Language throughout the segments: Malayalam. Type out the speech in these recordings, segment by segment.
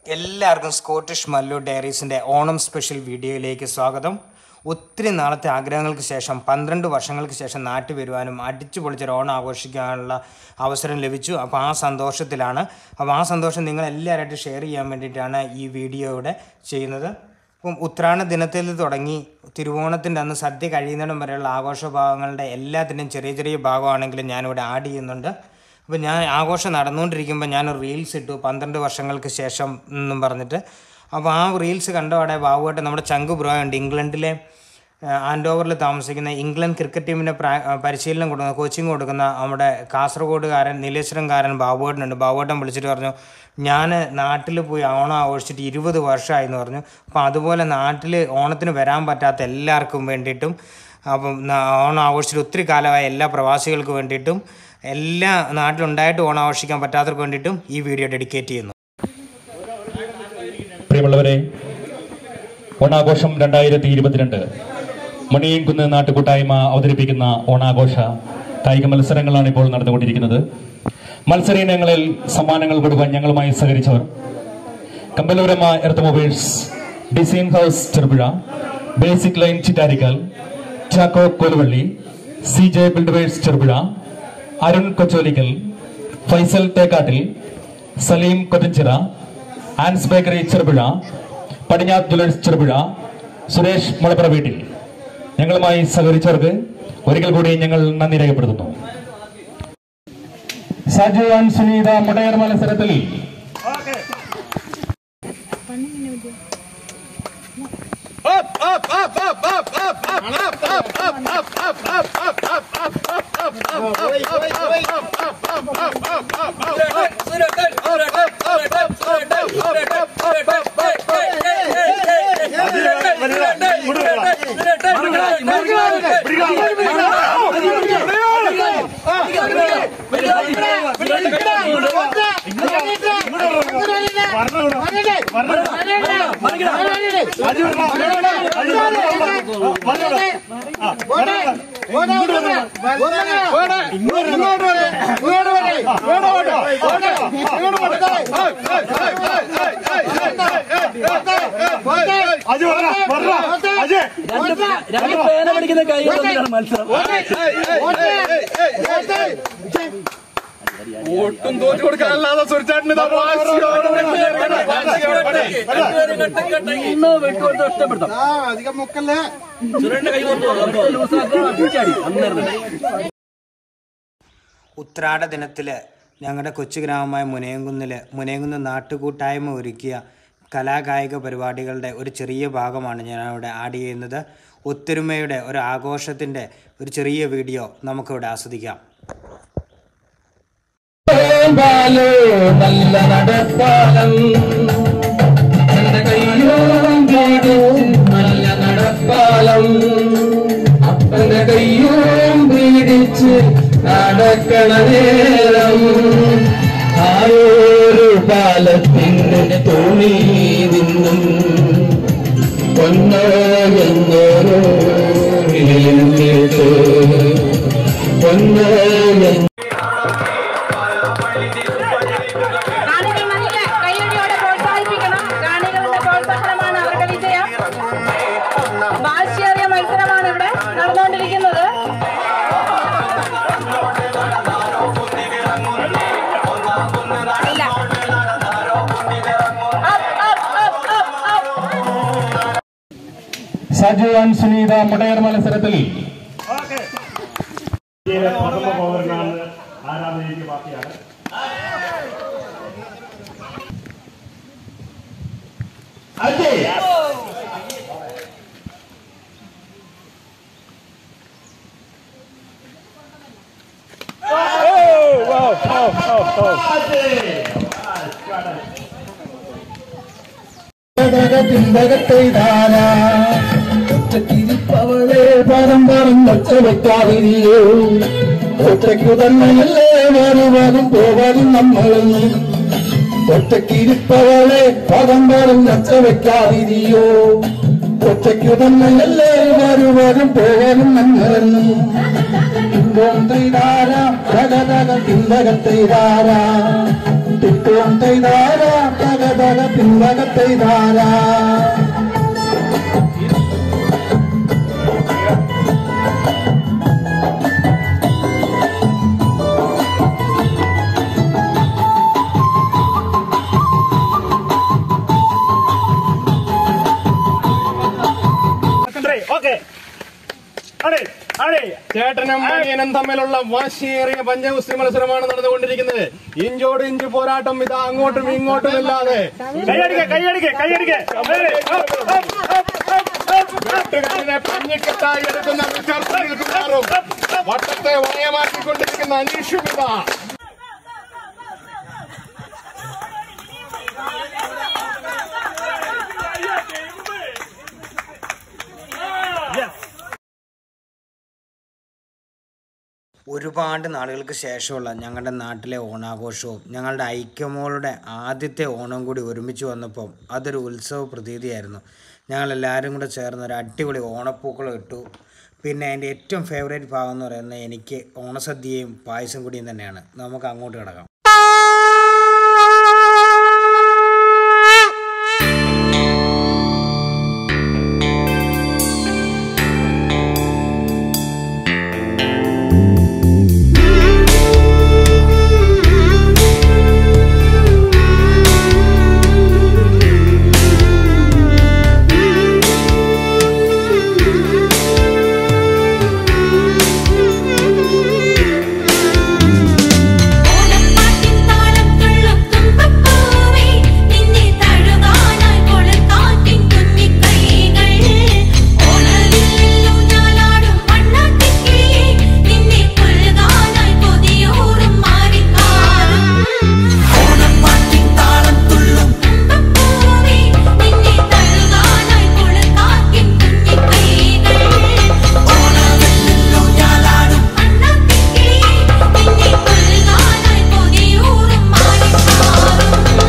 എല്ലാവർക്കും സ്കോട്ടിഷ് മല്ലു ഡയറീസിൻ്റെ ഓണം സ്പെഷ്യൽ വീഡിയോയിലേക്ക് സ്വാഗതം ഒത്തിരി നാളത്തെ ആഗ്രഹങ്ങൾക്ക് ശേഷം പന്ത്രണ്ട് വർഷങ്ങൾക്ക് ശേഷം നാട്ടിൽ വരുവാനും അടിച്ചു പൊളിച്ചൊരു ഓണം ആഘോഷിക്കാനുള്ള അവസരം ലഭിച്ചു അപ്പോൾ ആ സന്തോഷത്തിലാണ് അപ്പോൾ ആ സന്തോഷം നിങ്ങൾ എല്ലാവരായിട്ട് ഷെയർ ചെയ്യാൻ വേണ്ടിയിട്ടാണ് ഈ വീഡിയോ ഇവിടെ ചെയ്യുന്നത് ഇപ്പം ഉത്രാണ ദിനത്തിൽ തുടങ്ങി തിരുവോണത്തിൻ്റെ അന്ന് സദ്യ കഴിയുന്നിടം വരെയുള്ള ആഘോഷ ഭാഗങ്ങളുടെ എല്ലാത്തിൻ്റെയും ചെറിയ ചെറിയ ഭാഗമാണെങ്കിലും ഞാനിവിടെ ആഡ് ചെയ്യുന്നുണ്ട് അപ്പോൾ ഞാൻ ആഘോഷം നടന്നുകൊണ്ടിരിക്കുമ്പോൾ ഞാൻ റീൽസ് ഇട്ടു പന്ത്രണ്ട് വർഷങ്ങൾക്ക് ശേഷം എന്നും പറഞ്ഞിട്ട് അപ്പോൾ ആ റീൽസ് കണ്ടപാടെ ബാബുവായിട്ട് നമ്മുടെ ചങ്ക് ബ്രോ ഉണ്ട് ഇംഗ്ലണ്ടിലെ ആൻഡോവറിൽ താമസിക്കുന്ന ഇംഗ്ലണ്ട് ക്രിക്കറ്റ് ടീമിൻ്റെ പ്രാ- ആ, പരിശീലനം കൊടുക്കുന്ന കോച്ചിങ് കൊടുക്കുന്ന നമ്മുടെ കാസർഗോഡുകാരൻ നീലേശ്വരംകാരൻ ബാബുവേട്ടനുണ്ട് ബാബുവേട്ടൻ വിളിച്ചിട്ട് പറഞ്ഞു ഞാൻ നാട്ടിൽ പോയി ഓണം ആഘോഷിച്ചിട്ട് ഇരുപത് വർഷമായി എന്ന് പറഞ്ഞു അപ്പോൾ അതുപോലെ നാട്ടിൽ ഓണത്തിന് വരാൻ പറ്റാത്ത എല്ലാവർക്കും വേണ്ടിയിട്ടും അപ്പം ന- ഓണം ആഘോഷിച്ചിട്ട് ഒത്തിരി കാലമായ എല്ലാ പ്രവാസികൾക്ക് വേണ്ടിയിട്ടും എല്ലാ നാട്ടിലുണ്ടായിട്ട് ഓണം ആഘോഷിക്കാൻ പറ്റാത്തവർക്ക് വേണ്ടിയിട്ടും ഈ വീഡിയോ ഡെഡിക്കേറ്റ് ചെയ്യുന്നു പ്രിയമുള്ളവരെ ഓണാഘോഷം രണ്ടായിരത്തി ഇരുപത്തിരണ്ട് മണിയൻകുന്ന് നാട്ടുകൂട്ടായ്മ അവതരിപ്പിക്കുന്ന ഓണാഘോഷ കായിക മത്സരങ്ങളാണ് ഇപ്പോൾ നടന്നുകൊണ്ടിരിക്കുന്നത് മത്സര ഇനങ്ങളിൽ സമ്മാനങ്ങൾ കൊടുക്കാൻ ഞങ്ങളുമായി സഹകരിച്ചവർ കമ്പലൂരമ്മ earth mobiles design house Cherupuzha basic line Chittarikkal Chacko Koluvalli C J builders Cherupuzha Arun Kocholikkal Faisal Thekkattil Salim Kottanchira Ann's bakery Cherupuzha Padinjath jewellers Cherupuzha Suresh Mulappura വീട്ടിൽ ഞങ്ങളുമായി സഹകരിച്ചവർക്ക് ഒരിക്കൽ കൂടി ഞങ്ങൾ നന്ദി രേഖപ്പെടുത്തുന്നു സജു ആൻഡ് സുനീത മുടയർ മത്സരത്തിൽ രണ്ട് പേന പിടിക്കുന്ന കൈ കൊണ്ടാണ് മത്സരം ഒട്ടും തോറ്റു കൊടുക്കാനല്ലാതെ സുരച്ചാട്ടിന് ഇന്ന് വെട്ടുകൊടുത്ത് ഒറ്റപ്പെടുത്താം അധികം മുക്കല്ലേ സുരേന്റെ കൈ കൊടുത്തു ലൂസാക്കാൻ അടിച്ചാടി അന്നേരം ഉത്രാട ദിനത്തിൽ ഞങ്ങളുടെ കൊച്ചു ഗ്രാമമായ മുനയംകുന്നിൽ മുനയംകുന്ന് നാട്ടുകൂട്ടായ്മ ഒരുക്കിയ കലാകായിക പരിപാടികളുടെ ഒരു ചെറിയ ഭാഗമാണ് ഞാനിവിടെ ആഡ് ചെയ്യുന്നത് ഒത്തൊരുമയുടെ ഒരു ആഘോഷത്തിൻ്റെ ഒരു ചെറിയ വീഡിയോ നമുക്കിവിടെ ആസ്വദിക്കാം പാലോ നല്ല നടപ്പാലം എന്റെ കയ്യോളം പിടിച്ച് നല്ല നടപ്പാലം അപ്പന്റെ കയ്യോളം പിടിച്ച് നടക്കണ നേരം ആയോരു പാലത്തിന് തോണി നിന്നും പൊന്നോ എന്നോരോ കേട്ട് പൊന്നോ എന്നോ കാണികൾ നല്ല കൈയടിയോടെ പ്രോത്സാഹിപ്പിക്കണം കാണികളുടെ പ്രോത്സാഹനമാണ് അവരുടെ വിജയം വാശിയേറിയ മത്സരമാണ് ഇവിടെ നടന്നുകൊണ്ടിരിക്കുന്നത് ഇല്ല. Up, up, up, up, up. Saju and Suneetha മുടയർ മത്സരത്തിൽ പ്രഥമ പൗരനാണ് ആരാധനയ്ക്ക് ബാക്കിയാണ് ഒറ്റക്കിരിപ്പവളെ പരം പരം ഒച്ച വെക്കാതിരിയോ ഒറ്റയ്ക്കു തന്നെയല്ലേ വരുവാനും പോവാനും നമ്മളെന്നും ഒറ്റക്കിരിപ്പവളെ പരം പരം ഒച്ച വെക്കാതിരിയോ ഒറ്റയ്ക്കു തന്നെയല്ലേ വരുവാനും പോവാനും നമ്മളെന്നും തിന്തോം തൈതാര തക തക തിന്തക തൈതാര തിട്ടോം തൈതാര തക തക തിന്തകത്തെ ധാരാ ഓക്കെ ചേട്ടനും അനിയനും തമ്മിലുള്ള വാശിയേറിയ പഞ്ചഗുസ്തി മത്സരമാണ് നടന്നുകൊണ്ടിരിക്കുന്നത് ഇഞ്ചോട് ഇഞ്ച് പോരാട്ടം ഇതാ അങ്ങോട്ടും ഇങ്ങോട്ടും ഇല്ലാതെ കൈയടിക്ക കൈയടിക്ക കൈയടിക്ക വെട്ടുകാരനെ പഞ്ഞിക്കെട്ടായി എടുക്കുന്ന വിശർത്തിൽ കുമാറും വട്ടത്തെ വലയമാക്കിക്കൊണ്ടിരിക്കുന്ന അനീഷും ഇതാ ഒരുപാട് നാളുകൾക്ക് ശേഷമുള്ള ഞങ്ങളുടെ നാട്ടിലെ ഓണാഘോഷവും ഞങ്ങളുടെ ഐക്യമോളുടെ ആദ്യത്തെ ഓണം കൂടി ഒരുമിച്ച് വന്നപ്പോൾ അതൊരു ഉത്സവ പ്രതീതിയായിരുന്നു ഞങ്ങളെല്ലാവരും കൂടെ ചേർന്ന് ഒരു അടിപൊളി ഓണപ്പൂക്കളം ഇട്ടു പിന്നെ എൻ്റെ ഏറ്റവും ഫേവറേറ്റ് ഭാഗം എന്ന് പറയുന്നത് എനിക്ക് ഓണസദ്യയും പായസം കൂടിയും തന്നെയാണ് നമുക്ക് അങ്ങോട്ട് കിടക്കാം ഓണപ്പാട്ടിൻ താളം തുള്ളും തുമ്പപ്പൂവേ നിന്നെ തഴുകാനായി കൊളുത്താറ്റിൻ കുഞ്ഞിക്കൈകൾ ഓണവില്ലൂഞ്ഞാലാടും വണ്ണാത്തിക്കിളിയേ നിന്നെ കൊഴുകാനായി കൊതിയൂറും മാറിക്കാറും ഓണപ്പാട്ടിൻ താളം തുള്ളും തുമ്പപ്പൂവേ നിന്നെ തഴുകാനായി കൊളുത്താറ്റിൻ കുഞ്ഞിക്കൈകൾ ഓണവില്ലൂഞ്ഞാലാടും വണ്ണാത്തിക്കിളിയേ നിന്നെ കൊഴുകാനായി കൊതിയൂറും മാറിക്കാറും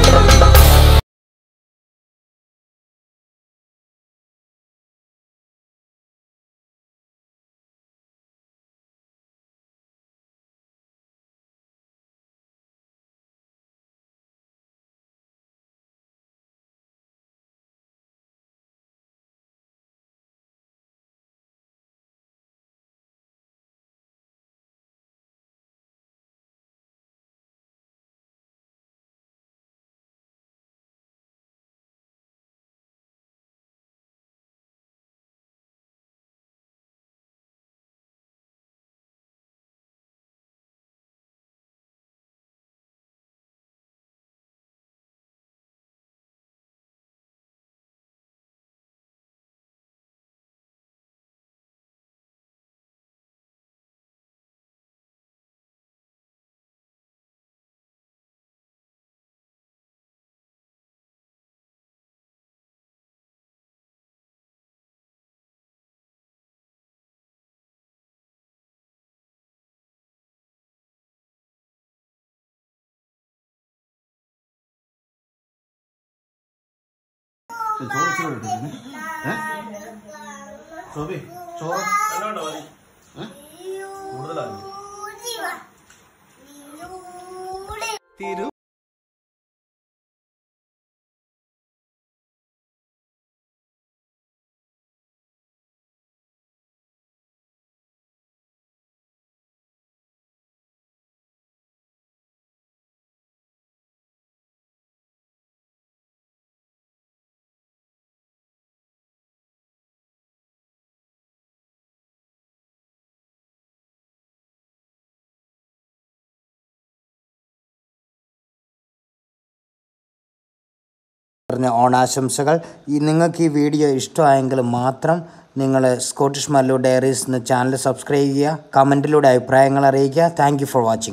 പറഞ്ഞ ഓണാശംസകൾ ഈ നിങ്ങൾക്ക് ഈ വീഡിയോ ഇഷ്ടമായെങ്കിൽ മാത്രം നിങ്ങൾ സ്കോട്ടിഷ് മല്ലു ഡയറീസ് എന്ന ചാനൽ സബ്സ്ക്രൈബ് ചെയ്യുക കമൻറ്റിലൂടെ അഭിപ്രായങ്ങൾ അറിയിക്കുക താങ്ക് ഫോർ വാച്ചിങ്